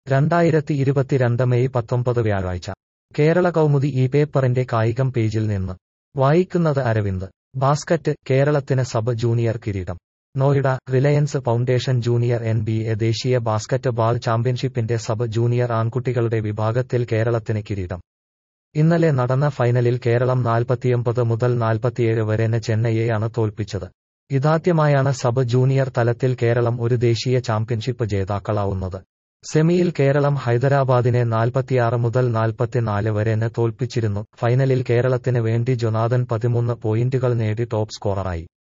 രണ്ടായിരത്തി ഇരുപത്തിരണ്ട് മെയ് പത്തൊമ്പത് വ്യാഴാഴ്ച കേരള കൗമുദി ഈ പേപ്പറിന്റെ കായികം പേജിൽ നിന്ന് വായിക്കുന്നത് അരവിന്ദ് ബാസ്കറ്റ് കേരളത്തിന് സബ് ജൂനിയർ കിരീടം Noida Reliance Foundation junior N B A ദേശീയ ബാസ്കറ്റ് ബാൾ ചാമ്പ്യൻഷിപ്പിന്റെ സബ് ജൂനിയർ ആൺകുട്ടികളുടെ വിഭാഗത്തിൽ കേരളത്തിന് കിരീടം ഇന്നലെ നടന്ന ഫൈനലിൽ കേരളം നാൽപ്പത്തിയൊമ്പത് മുതൽ നാൽപ്പത്തിയേഴ് വരെന് ചെന്നൈയെയാണ് തോൽപ്പിച്ചത് ഇതാദ്യമായാണ് സബ് ജൂനിയർ തലത്തിൽ കേരളം ഒരു ദേശീയ ചാമ്പ്യൻഷിപ്പ് ജേതാക്കളാവുന്നത് സെമിയിൽ കേരളം ഹൈദരാബാദിനെ നാൽപ്പത്തിയാറ് മുതൽ നാൽപ്പത്തിനാല് വരെന് തോൽപ്പിച്ചിരുന്നു ഫൈനലിൽ കേരളത്തിന് വേണ്ടി ജൊനാഥൻ പതിമൂന്ന് പോയിന്റുകൾ നേടി ടോപ്പ് സ്കോററായി